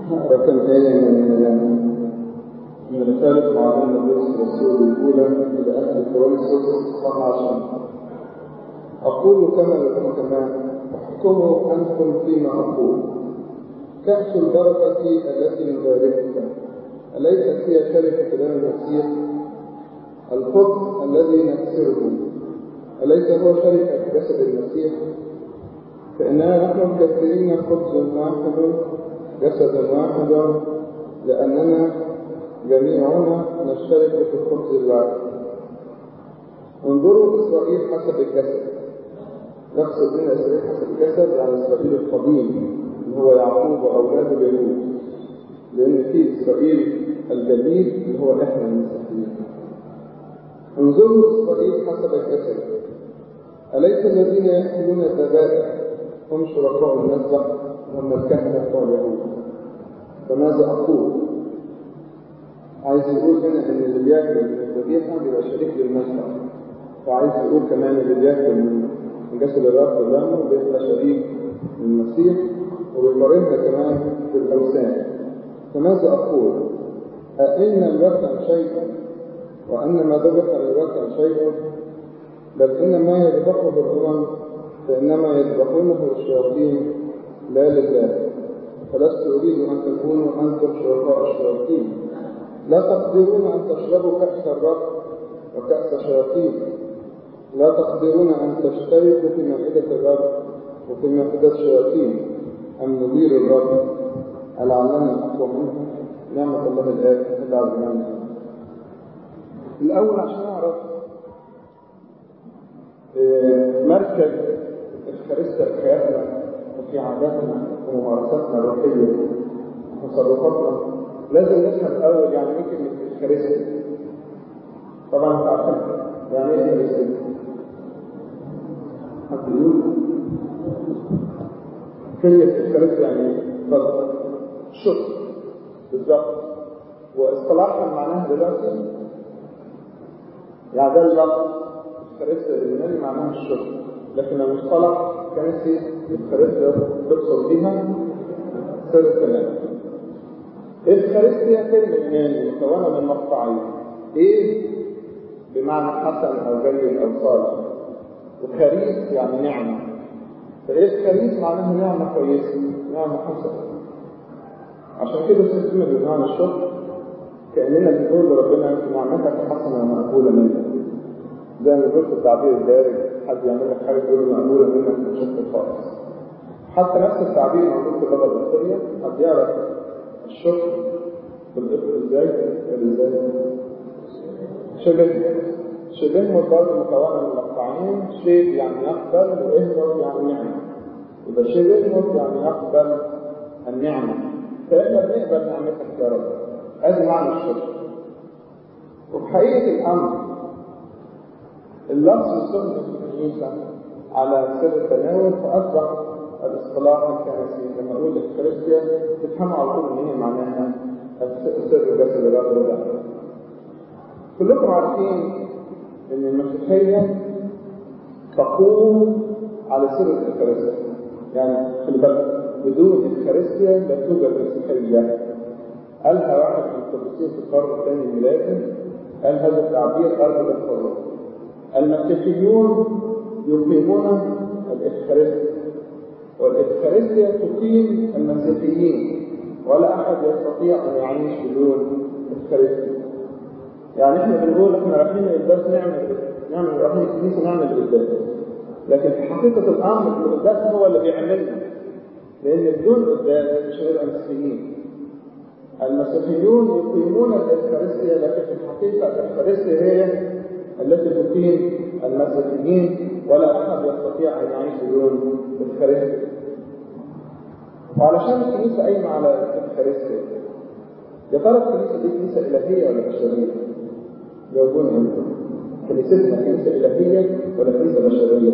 هقرا كم آية من من رسالة معلم بولس الرسول الأولى إلى أهل كورنثوس 19 أقول كما للحكماء احكموا أنتم فيما أقول كأس البركة التي نباركها أليست هي شركة دم المسيح الخبز الذي نكسره أليس هو شركة جسد المسيح فإننا نحن مكسرين خبز واحد جسد واحد لأننا جميعنا نشترك في الخبز الواحد انظروا إسرائيل حسب الجسد نقصد هنا إسرائيل حسب الجسد يعني إسرائيل القديم اللي هو يعقوب وأولاده اليهود لأن في إسرائيل الجديد اللي هو إحنا المسيحيين انظروا إسرائيل حسب الجسد أليس الذين يأكلون الذبائح هم شركاء المذبح هم الكهنة بتوع اليهود فماذا أقول؟ عايز يقول هنا إن اللي بياكل من الذبيحة بيبقى شريك للمذبح وعايز يقول كمان اللي بياكل من جسد الرب ودمه بيبقى شريك للمسيح وبيقارنها كمان بالأوثان فماذا أقول؟ أئن الوثن شيء وأن ما ذبح للوثن شيء بل إن ما يذبحه الأمم فإنما يذبحونه الشياطين لا لله فلست أريد أن تكونوا أنتم شركاء الشياطين لا تقدرون أن تشربوا كأس الرب وكأس شياطين لا تقدرون أن تشتركوا في مائدة الرب وفي مائدة الشياطين أم نذير الرب لعلنا أقوى منه نعمة الله الآب إلا على الأول عشان أعرف مركز الخارستة في حياتنا وفي عاداتنا وممارساتنا الروحية وتصرفاتنا لازم نفهم الأول يعني إيه كلمة الخارستة طبعا أنت عارفين يعني إيه الخارستة حد يقول كلمة الخارستة يعني إيه؟ اتفضل شكر بالظبط واصطلاحا معناها دلوقتي يعني ده اللفظ الخارستة اليوناني معناها الشكر لكن المصطلح كنسي الخارستة تقصد بها سر الكلام الخارستيا كلمة يوناني مكونة من مقطعين ايه بمعنى حسن او جيد او صالح وخريس يعني نعمة فايه الخريس معناها نعمة كويسة نعمة حسنة عشان كده استخدمنا بمعنى الشكر كأننا بنقول لربنا انت نعمتك حسنة ومقبولة منك زي ما بنقول في التعبير الدارج حد يعمل لك حاجة تقول له مقبولة منك بشكل خاص حتى نفس التعبير موجود في اللغة المصرية حد يعرف الشكر بالإبر ازاي؟ ازاي؟ شبه شبه برضه مكونة من مقطعين شيء يعني يقبل وإهبط يعني نعمة يبقى شبه يعني يقبل النعمة فإحنا بنقبل نعمتك يا رب ادي معنى الشكر وفي حقيقة الأمر اللفظ استخدم في الكنيسة على سر التناول فأصبح الاصطلاح الكنسي لما أقول الكريستيا تفهموا على طول إن هي معناها سر جسد الرب والدم كلكم عارفين إن المسيحية تقوم على سر الكريستيا يعني خلي بالك بدون الكاريستيا لا توجد مسيحية قالها واحد من القديسين في القرن الثاني الميلادي قال هذا التعبير أرجو الحرية المسيحيون يقيمون الإفخارستيا والإفخارستيا تقيم المسيحيين ولا أحد يستطيع أن يعيش بدون إفخارستيا يعني احنا بنقول احنا رايحين القداس نعمل نعمل رايحين الكنيسة نعمل القداس لكن في حقيقة الأمر القداس هو اللي بيعملنا لأن بدون قداس مش هيبقى مسيحيين المسيحيون يقيمون الإفخارستيا لكن في الحقيقة الإفخارستيا هي التي تقيم المسيحيين ولا أحد يستطيع أن يعيش بدون الإفخارستيا وعلشان الكنيسة قايمة على الإفخارستيا يا ترى الكنيسة دي كنيسة إلهية ولا بشرية؟ جاوبوني أنتم كنيستنا كنيسة إلهية ولا كنيسة بشرية؟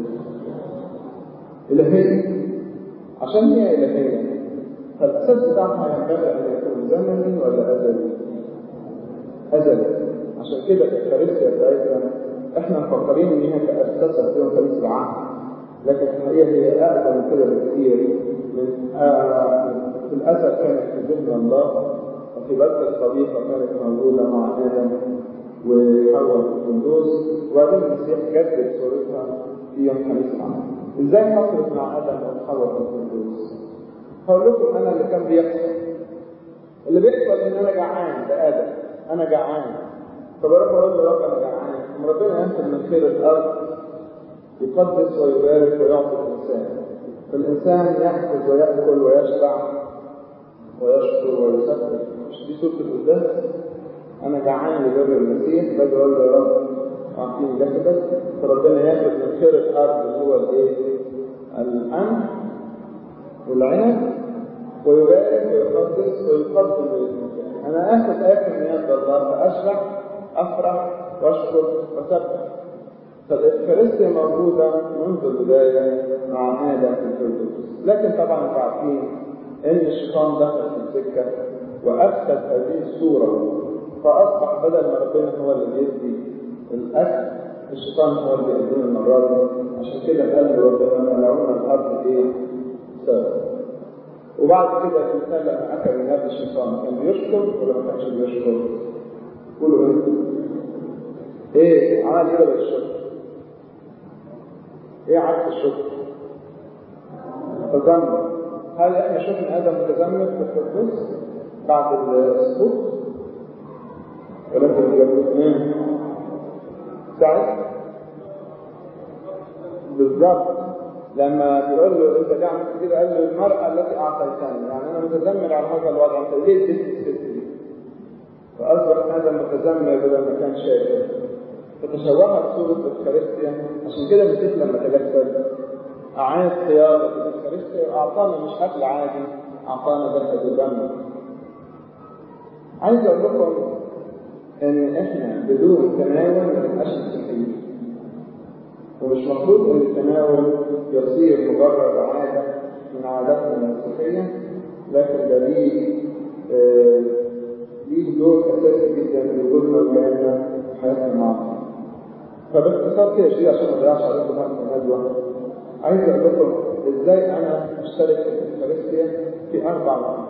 إلهية عشان هي إلهية فالأساس بتاعها ينبغي أن يكون زمني ولا أزلي؟ أزلي عشان كده الكاريستيا بتاعتنا احنا مفكرين ان هي تأسست في يوم خميس العهد لكن الحقيقة هي أقدم من كده بكثير من آه وفي الأسد كانت في ذهن الله وفي بلد الصديقة كانت موجودة مع آدم وحواء في القدوس وبعدين المسيح جدد صورتها في يوم خميس العام. ازاي حصلت مع آدم وحواء في القدوس؟ هقول لكم أنا اللي كان بيحصل. اللي بيحصل إن أنا جعان ده آدم، أنا جعان. فبروح أقول له رب أنا جعان، ربنا ينزل من خير الأرض يقدس ويبارك ويعطي الإنسان. فالإنسان يأخذ ويأكل ويشبع ويشكر ويسبح مش دي سورة القداس أنا جعان لبر المسيح باجي أقول له يا رب أعطيني جسدك فربنا ياخد من خير الأرض اللي هو الإيه؟ القمح والعنب ويبارك ويقدس ويقدم للإنسان أنا آخذ آكل من يد الله فأشبع أفرح وأشكر وأسبح فالإفكارستيا موجودة منذ البداية مع آدم في الفردوس لكن طبعا انتوا عارفين إن الشيطان دخل في السكة وأفسد هذه الصورة فأصبح بدل ما ربنا هو اللي بيدي الأكل الشيطان هو اللي بيقدم المرة دي عشان كده قال له ربنا ملعون الأرض إيه؟ سوا وبعد كده الإنسان لما أكل من هذا الشيطان كان بيشكر ولا ما كانش بيشكر؟ قولوا إيه؟ إيه عمل إيه بالشكر؟ ايه عكس الشكر تذمر هل احنا شفنا ادم متذمر في القدس بعد السقوط ولكن ايه سعيد بالظبط لما بيقول له انت ليه عملت كده قال له المرأة التي اعطيتني يعني انا متذمر على هذا الوضع انت ليه اديتني الست دي؟ فاصبح ادم متذمر بدل ما كان شاكر فتشوهت صورة الإفكارستيا عشان كده المسيح لما تجسد أعاد صياغة الإفكارستيا وأعطانا مش أكل عادي أعطانا جسد الدم عايز أقول لكم إن إحنا بدون تناول ما نبقاش مسيحيين ومش مفروض إن التناول يصير مجرد عادة من عاداتنا المسيحية لكن ده ليه آه ليه دور أساسي جدا في وجودنا وحياتنا وحياتنا مع فباختصار كده شيء عشان ما اضيعش عليكم وقت الندوه عايز اقول لكم ازاي انا اشترك في الافكارستيا في اربع نقاط.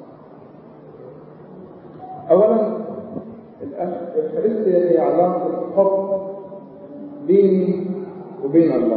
اولا الافكارستيا هي علاقه حب بيني وبين الله.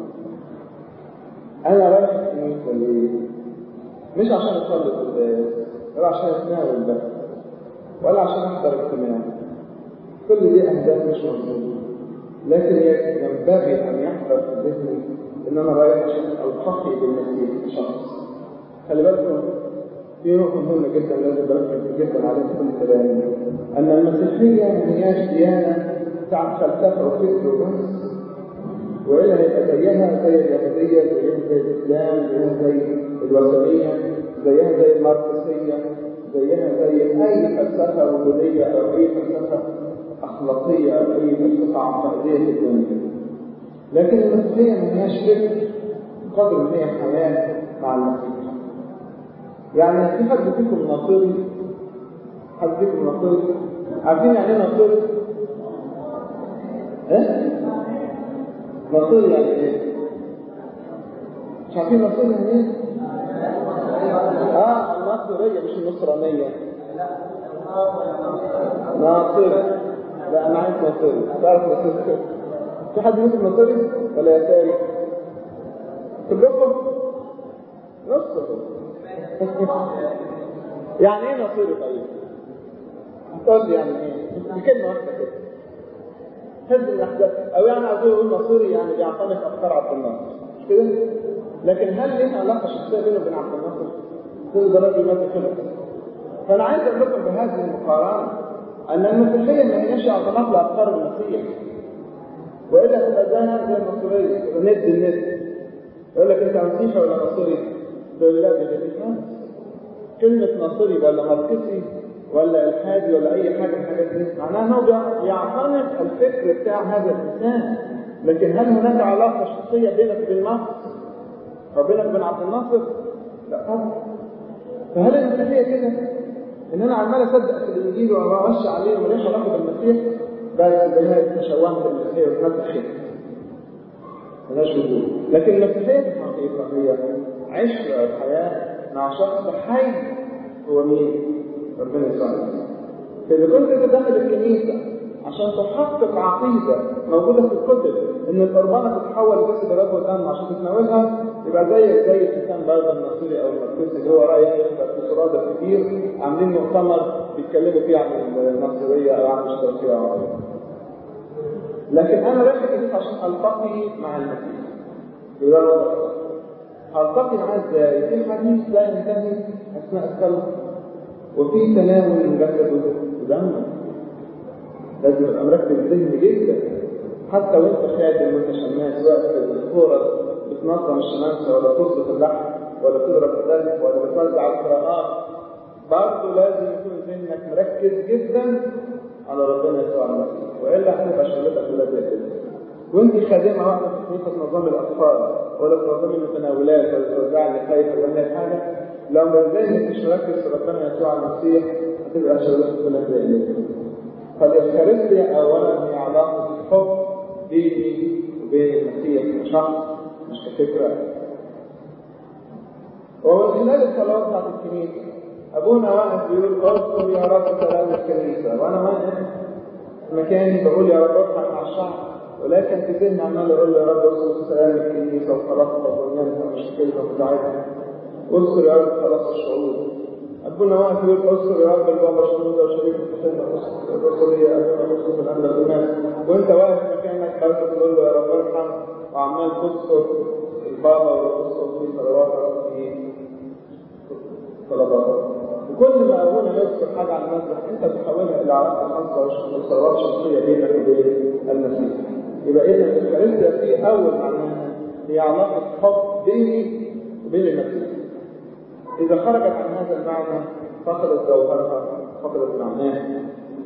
انا رايح الكنيسه ليه؟ مش عشان اصلي القداس ولا عشان اتناول بس ولا عشان احضر اجتماع. كل دي اهداف مش مظبوطه. لكن ينبغي أن يحضر في ذهني إن أنا رايح عشان ألتقي بالمسيح كشخص. خلي بالكم في نقطة مهمة جدا لازم بركز جدا عليها في كل كلامي أن المسيحية ما هياش ديانة بتاعت فلسفة وفكر وبس وإلا هيبقى زيها زي اليهودية زيها زي الإسلام زيها زي الوثنية زيها زي الماركسية زيها زي أي فلسفة وجودية أو أي فلسفة أخلاقية أو أي فلسفة عقائدية في الدنيا. لكن المسيحية ما هياش فكر قدر ما هي حياة مع المسيح. يعني في حد فيكم ناصري؟ حد فيكم ناصري؟ عارفين يعني إيه ناصري؟ إيه؟ ناصري يعني إيه؟ مش عارفين ناصري يعني إيه؟ آه الناصرية مش النصرانية. ناصري لا انا عايز ناصري تعرف ناصري في حد مثل ناصري ولا يساري كلكم نصكم يعني ايه ناصري طيب هتقول لي يعني ايه بكلمه واحده كده حزب الاحزاب او يعني عايزين يقول ناصري يعني بيعتنق افكار عبد الناصر مش كده لكن هل ليه علاقه شخصيه بينه وبين عبد الناصر ده راجل مات كده فانا عايز اقول لكم بهذه المقارنه أن المسيحية ما هيش اعتماد لأفكار المسيح وإلا تبقى زيها زي النصرية ند الند يقول لك أنت مسيحي ولا نصري؟ تقول لا دي دي كلمة نصري ولا ماركسي ولا الحادي ولا أي حاجة من الحاجات دي معناها أنه يعتنق الفكر بتاع هذا الإنسان لكن هل هناك علاقة شخصية بينك وبين مصر؟ أو بينك وبين عبد الناصر؟ لا طبعا فهل المسيحية كده؟ ان انا عمال اصدق في الانجيل وامشي عليه وماليش علاقه بالمسيح بس بها تشوهت المسيحيه واتمسخت ملهاش وجود لكن المسيحيه في الحقيقه هي عشق الحياه مع شخص حي هو مين؟ ربنا يسوع المسيح. فإذا كنت أنت داخل الكنيسة عشان تحقق عقيدة موجودة في الكتب إن القربانة تتحول لجسد الرب ودم عشان تتناولها يبقى زيك زي الإنسان برضه النصيري أو المركزي اللي هو رايح يحضر في سرادة كبير عاملين مؤتمر بيتكلموا فيه عن النصرية أو عن الاشتراكية أو عن لكن أنا رايح الكنيسة عشان ألتقي مع المسيح يبقى الوضع ألتقي معاه إزاي؟ في حديث لا ينتهي أثناء الصلاة وفي تناول من جسده ودمه لازم يبقى مركز ذهني جدا حتى وانت خادم وانت شماس وقت الكوره بتنظم الشمامسه ولا تظبط اللحم ولا تضرب الدم ولا بتوزع القراءات برضه لازم يكون ذهنك مركز جدا على ربنا يسوع المسيح والا هتبقى شغلتك بلا كده وانت خادمه واحده في كنيسه تنظمي الاطفال ولا تنظمي المتناولات ولا توزعي اللي خايفه ولا اي حاجه لو ما ذهنك مش مركز في ربنا يسوع المسيح هتبقى شغلتك بلا كده فالإفكارستيا أولا هي علاقة الحب بيني وبين المسيح كشخص مش كفكرة ومن خلال الصلوات بتاعت الكنيسة أبونا واقف بيقول اذكر يا رب سلام الكنيسة وأنا واقف مكاني بقول يا رب اضحك مع الشعب ولكن في ذهني عمال أقول يا رب اذكر سلام الكنيسة وخلاصها ودنيتها ومشاكلها وبتاعتها واذكر يا رب خلاص الشعوب أبونا واقف يقول اذكر يا رب البابا شنودة وشريك الخدمة الرسولية أبونا مسلم الأمر الناس وأنت واقف مكانك برضه تقول له يا رب ارحم وعمال تذكر البابا وتذكر في صلواتك في صلواتك وكل ما أبونا يذكر حاجة عن المسرح أنت بتحولها إلى علاقة خاصة وصلوات شخصية بينك وبين المسيح يبقى إذا الكارثة في أول معناها هي علاقة حب بيني وبين المسيح إذا خرجت عن هذا المعنى فقدت جوهرها فقدت معناها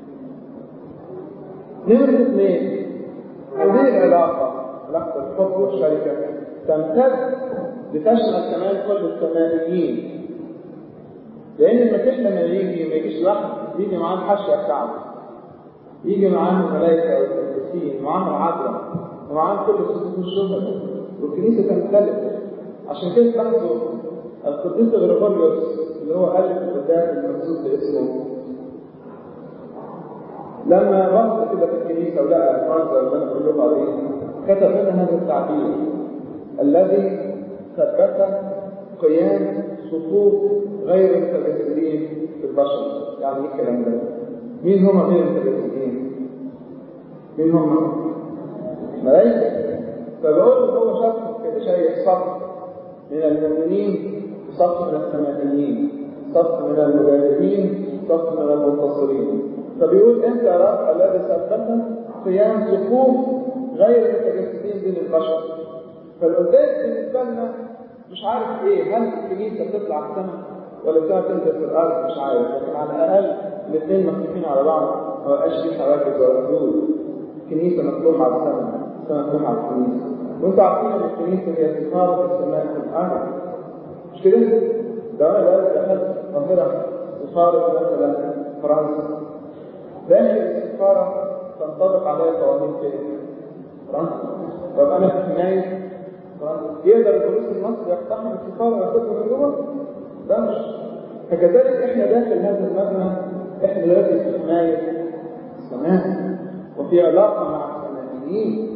نمرة اثنين هذه العلاقة علاقة الحب والشركة تمتد لتشمل كمان كل السمائيين لأن المسيح لما يجي ما يجيش لوحده يجي معاه الحشية بتاعته يجي معاه الملائكة والقديسين معاه العذراء ومعاه كل الصفوف الشهداء والكنيسة تمتلك عشان كده تلاحظوا القديس غريغوريوس اللي هو ألف القداس المنسوب باسمه لما بص كده في الكنيسة ولقى المنظر اللي أنا بقول لكم عليه كتب لنا هذا التعبير الذي ثبت قيام صفوف غير المتجسدين في البشر يعني ايه الكلام ده؟ مين هم غير المتجسدين؟ مين هم؟ ملائكة فبقول هو شخص كده شايف صف من المؤمنين وصف من السمائيين صف من المجاهدين صف من المنتصرين فبيقول انت يا رب الذي ثبت قيام صفوف غير المتجسدين بين البشر فالقداس بالنسبه لنا مش عارف ايه هل الكنيسه تطلع السماء ولا السماء تنزل في الارض مش عارف لكن على الاقل الاثنين مفتوحين على بعض ما بقاش في حواجز ولا حدود الكنيسه مفتوحه على السماء السماء مفتوحه على الكنيسه وانتوا عارفين ان الكنيسه هي سفاره السماء في الارض مش كده؟ ده انا دخلت القاهره سفاره مثلا فرنسا داخل السفاره تنطبق عليها قوانين كده فرنسا طب انا في حمايه يقدر البوليس المصري يقتحم السفاره وياخدها من جوه؟ لا مش فكذلك احنا داخل هذا المبنى احنا دلوقتي في حمايه السماء وفي علاقه مع السمائيين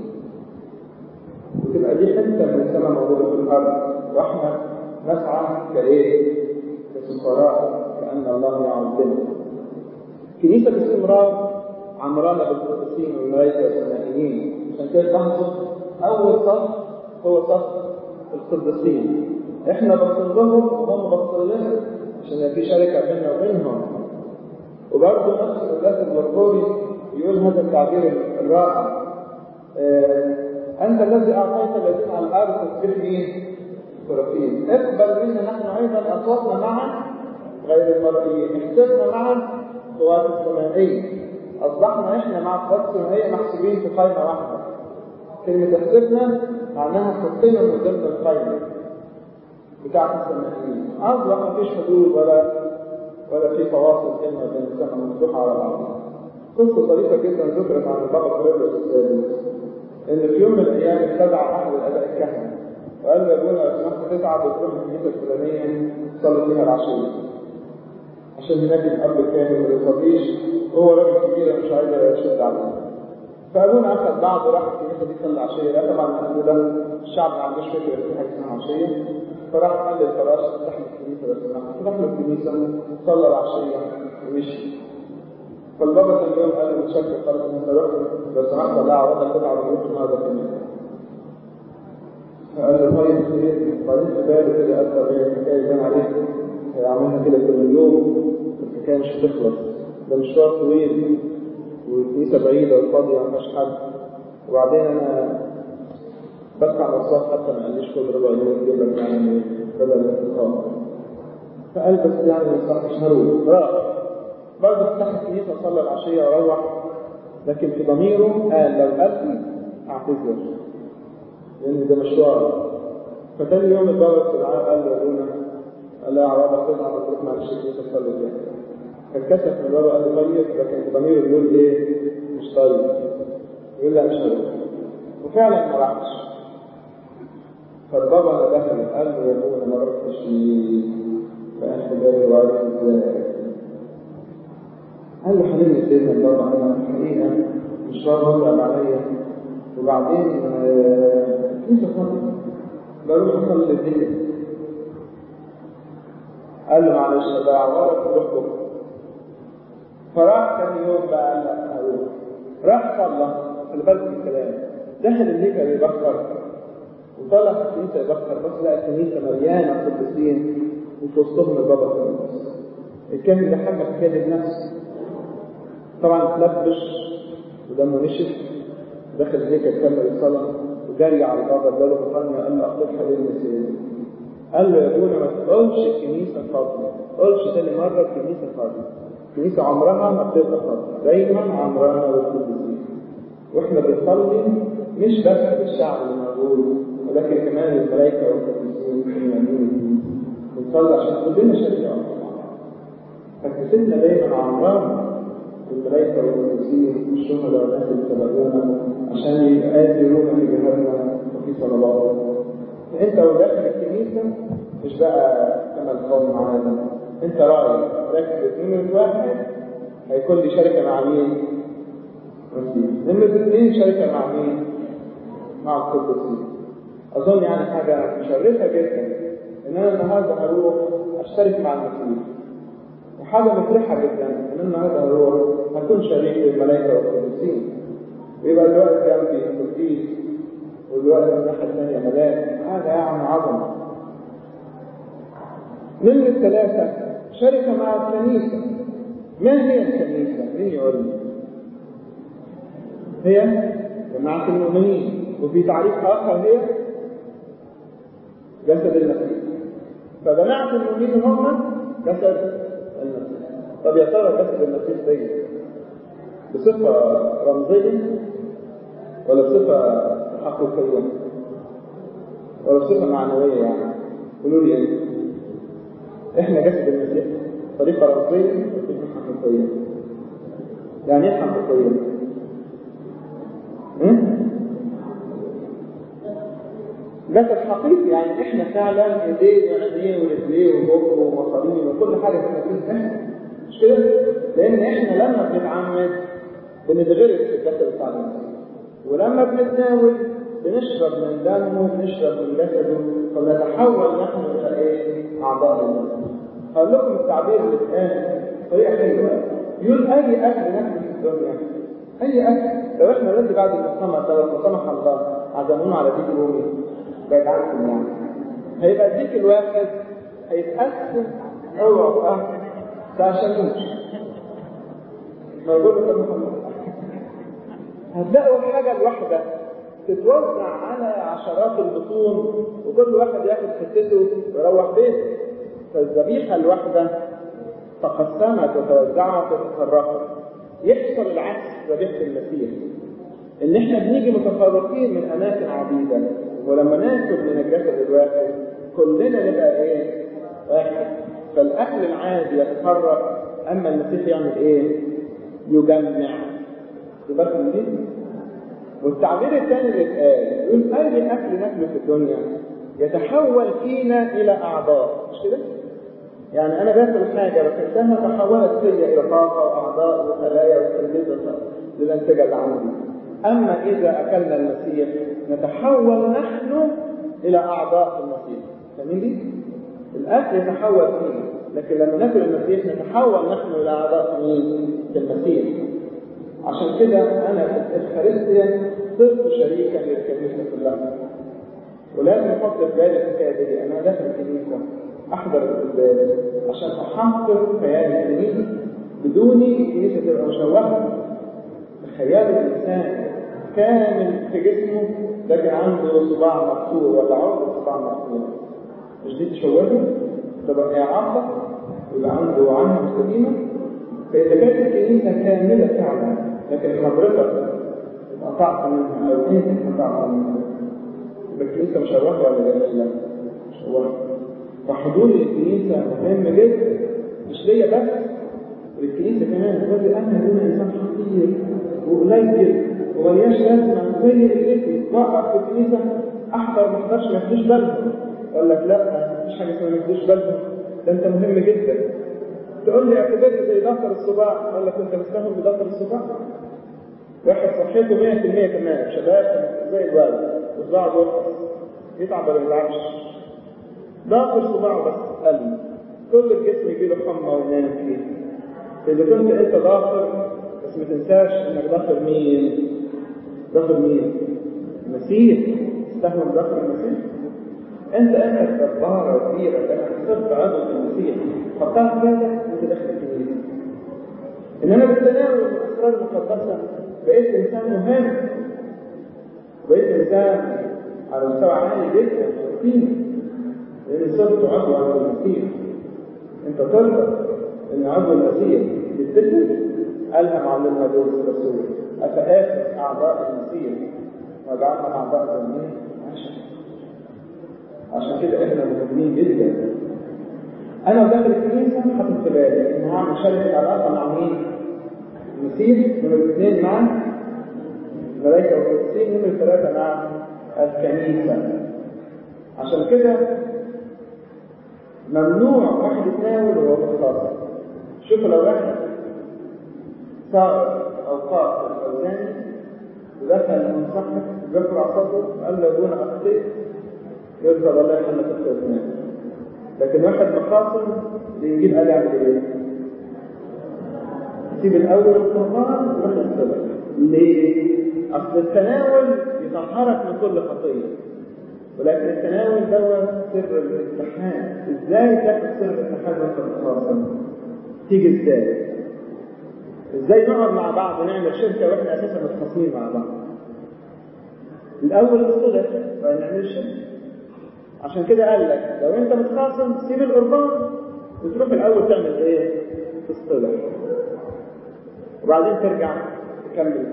وتبقى دي حته من السماء موجوده في الارض واحنا نسعى كايه؟ كسفراء كان الله يعظمنا. كنيسه باستمرار عمرانه بالقديسين والملائكه والسمائيين عشان كده تلاحظوا اول صف هو صف القديسين احنا بصين لهم وهم بصين لنا عشان في شركه بيننا وبينهم وبرضه نفس القداس الغربوري يقول هذا التعبير الرائع آه انت الذي اعطيت الذين على الارض تسبيح مين؟ الخرافين اقبل منا نحن ايضا اصواتنا معا غير المرئيين احسبنا معا قوات السمائيه اصبحنا احنا مع قوات السمائيه محسوبين في قائمه واحده كلمه احسبنا معناها حطينا من ضمن القائمه بتاعت السمائيين اصبح ما فيش حدود ولا ولا في فواصل كلمه بين السماء مفتوحه على بعضها قصه طريفه جدا ذكرت عن البابا كريبلس السادس ان في يوم من الايام اتبع احد الاباء الكهنه وقال له يا ابونا لو سمحت تتعب وتروح الكنيسه الفلانيه تصلي فيها العشيه عشان هناك الاب كامل ما يصليش هو راجل كبير مش عايز يشد عليه فابونا اخذ بعض وراح الكنيسه دي صلى العشيه لا طبعا الابو ده الشعب ما عندوش فكره في حاجه اسمها عشيه فراح قال للفراش افتح لي الكنيسه لو سمحت فتح له الكنيسه صلى العشيه ومشي فالبابا كان يوم قال له متشكر خالص انت رحت لو سمحت الله عوضك تتعب وقلت النهارده كمان فقال له طيب خير بعدين في باله كده قال طب هي الحكايه اللي انا عليها هيعملها كده كل يوم الحكايه مش هتخلص ده مشوار طويل والكنيسه بعيده وفاضيه ما فيهاش حد وبعدين انا بدفع مصروف حتى ما قاليش خد ربع جنيه تجيب لك يعني بدل الانتقام فقال بس يعني ما مش هروح راح برضه فتح الكنيسه صلى العشيه وروح لكن في ضميره قال لو قال اعتذر لان ده مشوار فتاني يوم البابا استدعاه قال له يا ابونا قال لا عوضك تتعب وتروح معلش الكنيسه تصلي تاني فاتكسف من البابا قال له طيب لكن في ضميره بيقول ايه مش طيب يقول لا مش هروح وفعلا ما راحش فالبابا دخل قال له يا ابونا ما رحتش فاخد بالي وعارف ازاي قال له حبيبي سيدنا البابا انا الحقيقه مشوار متعب عليا وبعدين كيف اصلي؟ بروح اصلي الدنيا قال له معلش ده عوارك وروح بكره فراح ثاني يوم بقى قال لا هروح راح صلى خلي بالك من الكلام دخل الهيكل يبخر وطلع في الكنيسه يبخر بس لقى الكنيسه مليانه قديسين وفي وسطهم البابا كريموس الكاهن ده حاجه كان نفسه طبعا اتلبش ودمه نشف دخل الهيكل كمل الصلاه وجري على البابا اداله بطانيه قال له اخطب حبيبي سيدي قال له يا ابونا ما تقولش الكنيسه فاضيه ما تقولش تاني مره الكنيسه فاضيه الكنيسه عمرها ما بتبقى فاضيه دايما عمرها بالقديسين واحنا بنصلي مش بس للشعب اللي موجود ولكن كمان للملائكه والقديسين المؤمنين بنصلي عشان كلنا شركه فكتبنا دايما عمرنا الملائكة والقديسين الشهداء والناس اللي سبقونا عشان يؤثرونا في جهادنا وفي صلواتنا. أنت وداخل الكنيسة مش بقى كما القوم معانا، أنت راعي ركز نمرة واحد هيكون لي شركة مع مين؟ مسيح. نمرة اثنين شركة مع مين؟ مع القديسين. أظن يعني حاجة مشرفة جدا إن أنا النهارده هروح أشترك مع المسيح. وحاجة مفرحة جدا إن النهارده هروح هكون شريك للملائكة والقديسين ويبقى الوقت جنبي قديس والوقت من الناحية الثانية ملاك هذا يعني عظمة نمرة ثلاثة شركة مع الكنيسة ما هي الكنيسة؟ مين يقول لي؟ هي جماعة المؤمنين وفي تعريف آخر هي جسد المسيح فجماعة المؤمنين هم جسد المسيح طب يا ترى جسد المسيح دي بصفة رمزية ولا بصفة حقيقية ولا بصفة معنوية يعني قولوا لي ايه احنا جسد المسيح طريقة رمزية وطريقة حقيقية يعني ايه حقيقية؟ جسد حقيقي يعني احنا فعلا ايديه وعينيه ورجليه وبقه ومصاريه وكل حاجه في المسيح احنا مش كده؟ لان احنا لما بنتعمد بنتغرس في الجسد بتاع المسيح ولما بنتناول بنشرب من دمه بنشرب من جسده فنتحول نحن الى ايه؟ اعضاء المسيح. هقول لكم التعبير اللي اتقال بطريقه حلوه يقول اي اكل ناكله في الدنيا اي اكل لو احنا دلوقتي بعد المؤتمر ده لا سمح الله عزمونا على ديك رومي بعيد عنكم يعني هيبقى الديك الواحد هيتقسم اوعى اه ده عشان موجود في محمد هتلاقوا الحاجة الواحدة تتوزع على عشرات البطون وكل واحد ياخد حتته ويروح بيته فالذبيحة الواحدة تقسمت وتوزعت وتفرقت يحصل العكس ذبيحة المسيح ان احنا بنيجي متفرقين من اماكن عديدة ولما ناكل من الجسد الواحد كلنا نبقى ايه؟ واحد فالاكل العادي يتفرق اما المسيح يعمل ايه؟ يجمع يبقى دي والتعبير الثاني اللي اتقال يقول اي اكل ناكله في الدنيا يتحول فينا إلى أعضاء مش كده؟ يعني أنا باكل حاجة باكلتها تحولت فيا إلى طاقة وأعضاء وخلايا وتلبسة للأنسجة اللي عندي أما إذا أكلنا المسيح نتحول نحن إلى أعضاء في المسيح فاهمين دي؟ الأكل يتحول فينا لكن لما ناكل المسيح نتحول نحن إلى أعضاء في مين؟ في المسيح عشان كده أنا في الإفخارستيا صرت شريكا للكنيسة كلها ولازم أحط في بالي الحكاية دي أنا داخل الكنيسة أحضر القداس عشان أحقق خيال الكنيسة بدوني الكنيسة تبقى مشوهة خيال الإنسان كامل في جسمه لكن عنده صباع مقطوع ولا عضو صباع مقطوع مش دي تشوهه تبقى إعاقة يبقى عنده عنه سليمة فإذا كانت الكنيسة كاملة فعلا لكن حضرتك قطعت منها أو أنت قطعت منها يبقى الكنيسة مشوهة ولا جميلة؟ مشوهة فحضور الكنيسة مهم جدا مش ليا بس والكنيسة كمان تقول لي أنا دون إنسان خطير وقليل وملياش لازمة زي اللي وقف في الكنيسة أحضر ما أحضرش ما ياخدوش بالهم أقول لك لا مفيش حاجة اسمها ما ياخدوش بالهم ده أنت مهم جدا تقول لي اعتبرني زي ضفر الصباع أقول لك أنت مستهم بضفر الصباع واحد صحته 100% تمام شباب زي الولد وصباعه بيرقص يتعب ولا يلعبش ضافر صباعه بس قلب كل الجسم يجي له حمى وينام فيه إذا كنت أنت ضافر بس ما تنساش إنك ضافر مين؟ ضافر مين؟ المسيح تستهمل ضافر المسيح؟ أنت أنت جبارة كبيرة لأنك صرت عضو في المسيح حطها في بالك وأنت داخل الكنيسة إنما بالتناول الأسرار المقدسة بقيت إنسان مهم بقيت إنسان على مستوى عالي جدا في القيمة لأن صرت عضو عضو المسيح أنت ترضى إن عضو المسيح يتسم قالها معلمنا بولس الرسول أفآخذ أعضاء المسيح وجعلنا أعضاء جميع عشان عشان كده إحنا مهمين جدا أنا داخل الكنيسة حاطط في بالي إن هعمل شركة علاقة مع مين؟ المسيح نمرة اثنين مع الملائكة والقديسين نمرة ثلاثة مع الكنيسة عشان كده ممنوع واحد يتناول وهو مختصر شوف لو واحد صار او قاتل او زاني ودخل من صاحبك بياكل عصابه قال له دون اخطيت يرضى والله يحل تخطئ لكن واحد مخاصم بيجيب قال يعمل ايه؟ يسيب الاول القران ويروح يصطبح ليه؟ اصل التناول يطهرك من كل خطيه ولكن التناول دوت سر الامتحان ازاي تاخد سر الامتحان وانت متخاصم تيجي ازاي ازاي نقعد مع بعض ونعمل شركه واحنا اساسا متخاصمين مع بعض الاول الصلح وبعدين نعمل شركه عشان كده قال لك لو انت متخاصم سيب القربان وتروح الاول تعمل ايه تصطلح وبعدين ترجع تكمل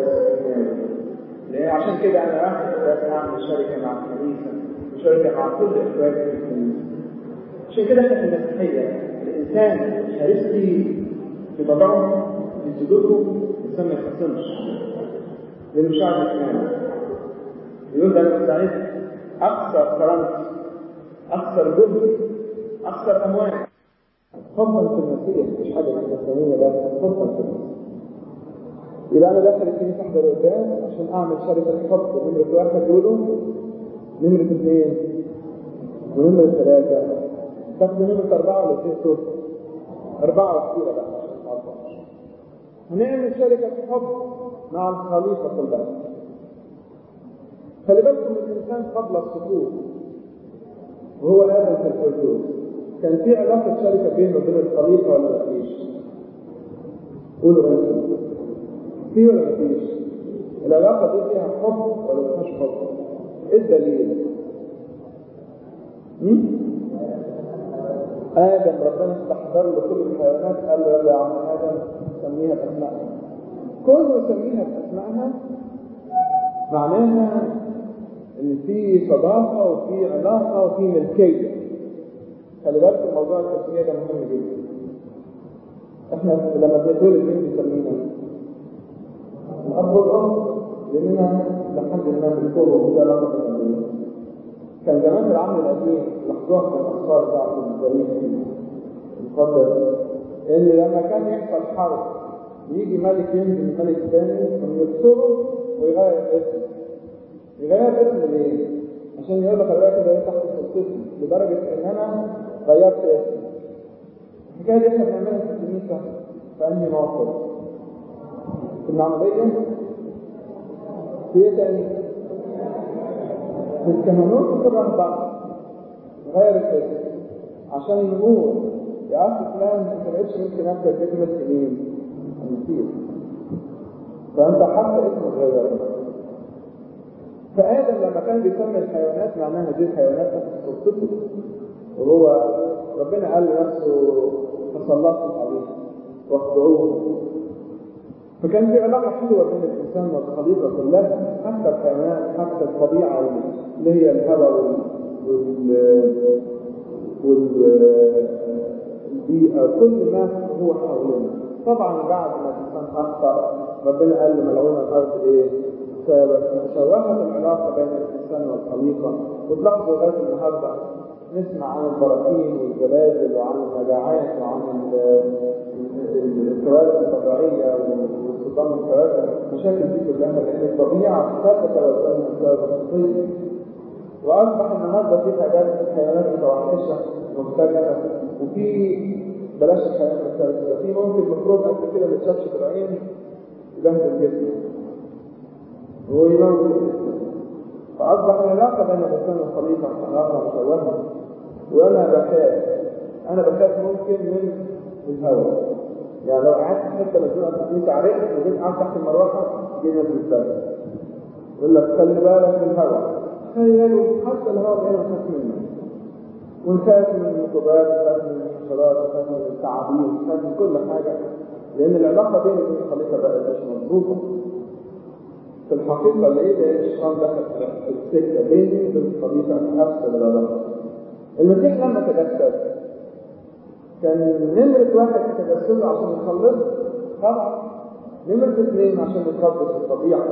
ليه عشان كده انا راح لازم اعمل شركه مع الكنيسه وشركه مع كل اخواتي في الكنيسه عشان كده احنا في المسيحيه الانسان الخارجي في طبعه في سلوكه الانسان ما يخصمش لانه شعب اسلامي يقول ده انا مستعد اخسر كرامتي اخسر جهدي اخسر اموالي حبا في المسيح مش حاجه في الاسلاميه ده حبا في المسيح يبقى انا داخل الكنيسه احضر قدام عشان اعمل شركه حب نمره واحد دول نمره اثنين ونمره ثلاثه تاخد نمره اربعه ولا ست اربعه وكثيره بقى عشان تعرفوا هنعمل شركه حب مع الخليفه في البلد خلي بالكم الانسان قبل السقوط وهو ادم في الفردوس كان في علاقه شركه بينه وبين الخليفه ولا ما فيش؟ قولوا انتم في ولا ما فيش؟ العلاقه دي فيها حب ولا ما فيهاش حب؟ ايه الدليل؟ ادم ربنا استحضر له كل الحيوانات قال له يلا يا عم ادم سميها باسمائها كله يسميها باسمائها معناها ان في صداقه وفي علاقه وفي ملكيه خلي بالكم موضوع التسميه ده مهم جدا احنا لما بنتولد مين بيسمينا؟ الاب والام لاننا لحد ما بنكون وفي علاقه بيننا كان زمان في العهد القديم لاحظوها في الأخبار بتاعت التاريخ المقدس إن لما كان يحصل حرب يجي ملك ينزل ملك ثاني كان يكسره ويغير اسمه يغير اسمه ليه؟ عشان يقول لك الراجل ده تحت سلطتي لدرجة إن أنا غيرت اسمي الحكاية دي احنا بنعملها في الكنيسة في أنهي موقف؟ في العملية في ايه تاني؟ في الكهنوت وفي الرهبان غير الاسم عشان نقول يا أخي فلان أنت ما بقتش ممكن أبدأ كلمة سنين المسيح فأنت حتى اسمك غير فآدم لما كان بيسمي الحيوانات معناها دي الحيوانات تحت سلطته وهو ربنا قال لنفسه تسلطوا عليه واخضعوه فكان في علاقة حلوة بين الإنسان والخليقة كلها حتى الحيوانات حتى الطبيعة اللي هي الهواء وال والبيئة كل ما هو حولنا طبعا بعد ما الإنسان أخطأ ربنا قال لملعون الأرض إيه؟ شوهت العلاقة بين الإنسان والخليقة وتلاحظوا لغاية النهاردة نسمع عن البراكين والزلازل وعن المجاعات وعن الكوارث الطبيعية وصدام الكوارث المشاكل دي كلها لأن الطبيعة لا تتوازن بسبب الخطية وأصبح النهاردة في حاجات حيوانات متوحشة مختلفة وفي بلاش الحيوانات المختلفة في ممكن ميكروب قد كده ما تشافش في العين يبهدل جسمه ويموت الجسم فأصبح العلاقة بين الإنسان والخليقة علاقة مشوهة وأنا بخاف أنا بخاف ممكن من الهواء يعني لو قعدت في حتة مجنونة في الكنيسة عرقت وجيت قاعد تحت المروحة جينا في السبب يقول لك خلي بالك من الهواء تخيلوا حتى الهواء بقينا نخاف منه ونخاف من الميكروبات ونخاف من الحشرات ونخاف من التعابين ونخاف من كل حاجة لأن العلاقة بين الخليقة بقت مش مظبوطة في الحقيقة ليه لأن الشيطان دخل في السكة بيني وبين الخليقة أفسد العلاقة المسيح لما تجسد كان نمرة واحد في تجسده عشان يخلص طبعا نمرة اثنين عشان يقدس الطبيعة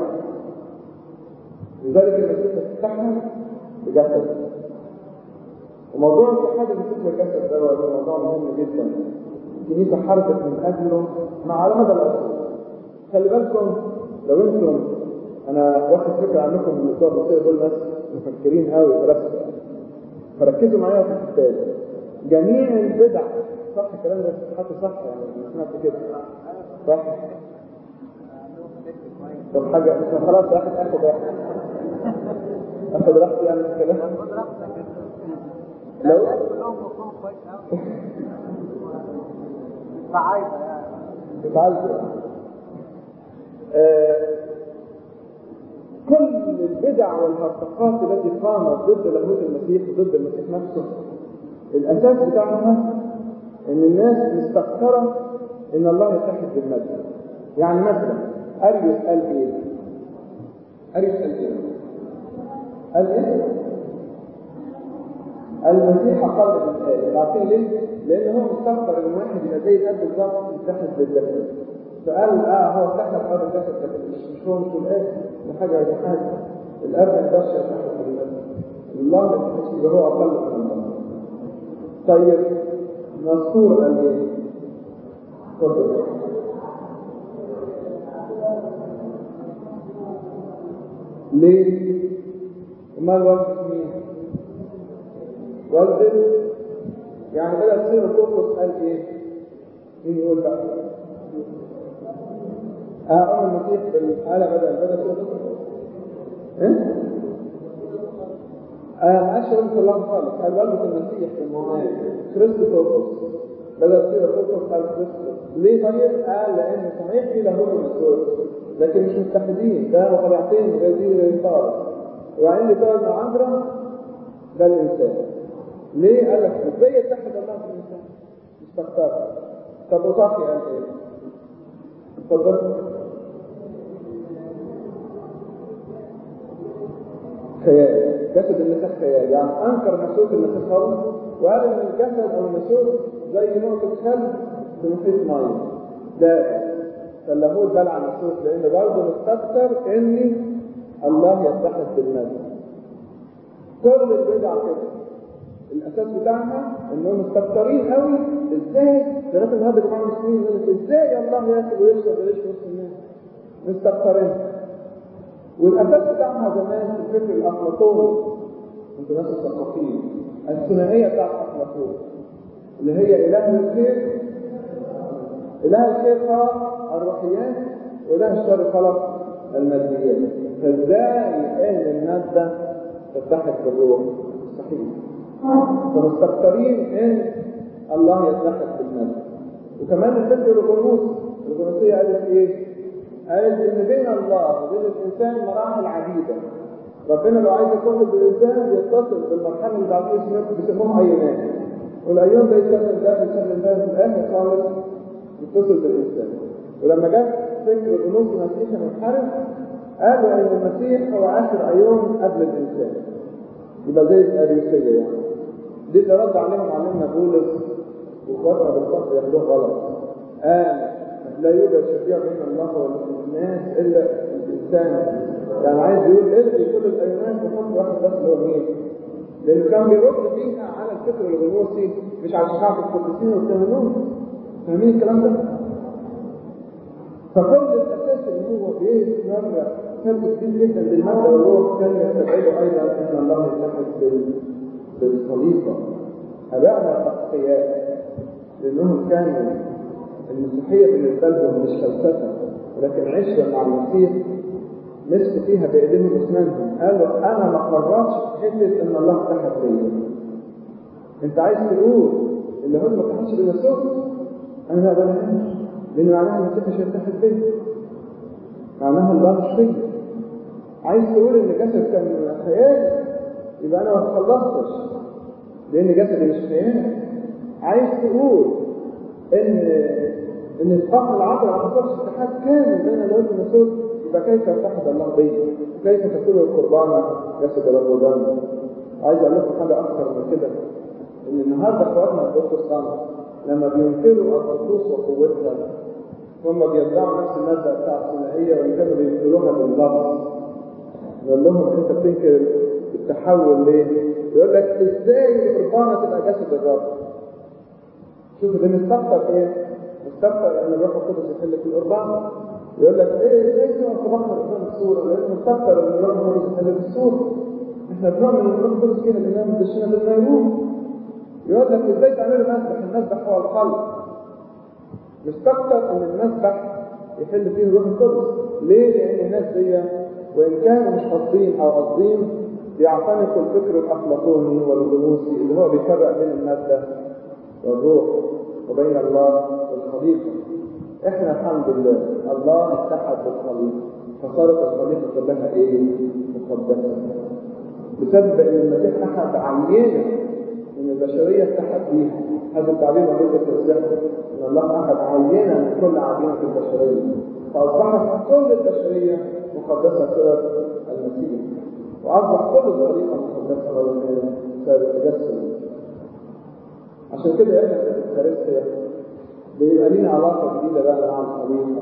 لذلك المسيح استحمل بجسد وموضوع اتحاد المسيح بالجسد ده هو موضوع مهم جدا الكنيسة حركت من أجله مع هذا الأصل خلي بالكم لو انتم انا واخد فكره عنكم من بتوع البصير دول ناس مفكرين قوي درسوا فركزوا معايا في الكتاب جميع البدع صح الكلام ده حتى صح يعني انا سمعت كده صح طب حاجه خلاص اخد اخد راحتي اخد راحتي يعني في الكلام لو فعايزه يعني بتعالجوا آه كل البدع والهرطقات التي قامت ضد لاهوت المسيح وضد المسيح نفسه الاساس بتاعها ان الناس مستكثره ان الله يتحد بالمجد يعني مثلا اريوس قال ايه؟ اريوس قال ايه؟ قال ايه؟ المسيح قال الآية عارفين ليه؟ لأن هو مستكبر إن واحد يبقى زي الأب بالظبط يتحد بالجسد فقال اه هو اتحد هذا الجسد لكن مش مش هو مش الاب ده حاجه دي حاجه الاب ما يقدرش يتحد بالجسد الله ما يتحدش يبقى هو اقل من الله طيب نصور قال ايه؟ اتفضل ليه؟ امال والدة مين؟ والدة يعني بدأ تصير تطلق قال ايه؟ مين يقول بقى؟ اه ام المسيح بالآلة بدأ بدأ تصير تطلق ايه؟ آه ما قالش والدة الله خالص قال والدة المسيح في المعاناة كريستوفوس بدأ تصير تطلق قال كريستوس ليه طيب؟ قال لأن صحيح في له المسؤول لكن مش متحدين ده طبيعتين غير دي غير طارق وبعدين اللي طارق مع عندرا ده الإنسان ليه؟ قال لك ازاي يتحد الله في الإنسان؟ مستكتر طب وطاقي قال ايه؟ اتفضل خيال جسد المسيح خيال يعني انكر نسوك المسيح خالص وقال ان الجسد او النسوك زي نقطة خل في محيط مية ده سلموه البلع النسوك لان برضه مستكتر ان الله يتحد بالناس كل البدع كده الاساس بتاعها انهم مستكترين قوي ازاي لغايه النهارده جماعه المسلمين يقول لك ازاي الله ياكل ويشرب ويعيش في وسط الناس مستكترين والاساس بتاعها زمان في الفكر الافلاطوني انتوا ناس مثقفين الثنائيه بتاعت افلاطون اللي هي اله الخير اله الخير خلق الروحيات واله الشر خلق الماديات فازاي ان الماده تتحد بالروح مستحيل فمستكترين ان الله يتحد بالماده وكمان الفكر الغنوصي الغنوصيه قالت ايه؟ قالت ان بين الله وبين الانسان مراحل عديده ربنا لو عايز يتصل بالانسان يتصل بالمرحله اللي بعد كده بيسموها ايونات والايون ده يسمى ده يسمى ده في الاخر خالص يتصل بالانسان ولما جاء فكر الغنوص المسيحي منحرف قالوا ان المسيح هو اخر ايون قبل الانسان يبقى زي الاريوسيه يعني دي اللي رد عليهم علمنا بولس واخواتنا بالصف ياخدوه غلط قال لا يوجد شفيع بين الله والناس الا الانسان يعني عايز يقول الغي كل الايمان وحط واحد بس اللي هو مين؟ لانه كان بيرد فيها على الفكر الغنوصي مش على شفاعه القديسين والكهنوت فاهمين الكلام ده؟ فكل الاساس اللي هو بيتمرن فرق كبير جدا بالماده والروح كان يستبعده ايضا ان الله يتحد بالخليقه ابائنا الاتقياء لانهم كانوا المسيحيه بالنسبه لهم مش فلسفه ولكن عشره مع المسيح مسكوا فيها بايديهم واسنانهم قالوا انا ما قررتش حته ان الله اتحد بيا انت عايز تقول اللي هو ما اتحدش بنفسه انا ما بلاش لان معناها المسيح مش هيتحد بيا معناها الله مش فيا عايز تقول ان جسد كان خيال يبقى انا ما اتخلصتش لان جسدي مش خيال عايز تقول ان ان الفقر العقل ما حصلش اتحاد كامل بين الوالد والنسوج يبقى كيف يتحد الله بي؟ كيف تكون القربان جسد الرب ودم؟ عايز اقول لكم حاجه اكثر من كده ان النهارده اخواتنا البروتستانت لما بينكروا الطقوس وقوتها هم بيدعوا نفس الماده بتاع الثنائيه وان كانوا بينكروها باللفظ يقول لهم انت بتنكر التحول ليه؟ يقول لك ازاي القربانه تبقى جسد الرب؟ شوف ده مستكتر ايه؟ مستكتر ان الروح القدس يحل في القربان يقول لك ايه ازاي تبقى تبخر قدام الصوره؟ لانه مستكتر ان الروح القدس يحل في الصوره احنا بنؤمن ان الروح القدس كده اللي نعمل دشنا بالميمون يقول لك ازاي تعملوا مسبح؟ المسبح هو القلب مستكتر ان المسبح يحل فيه الروح القدس ليه؟ لان الناس دي وان كانوا مش قاصدين او قاصدين بيعتنقوا الفكر الافلاطوني والغنوصي اللي هو بيفرق بين الماده والروح وبين الله والخليقه احنا الحمد لله الله اتحد بالخليقه فصارت الخليقه كلها ايه؟ مقدسه بسبب ان المسيح احد عينه ان البشريه اتحد بيها هذا التعبير موجود في التسبيح ان الله احد عينه من كل عينه في البشريه فاصبحت كل البشريه مقدسه بسبب المسيح واصبح كل الخليقه مقدسه بسبب التجسد عشان كده احنا في الكارثيا بيبقى لينا علاقه جديده بقى مع الخليقه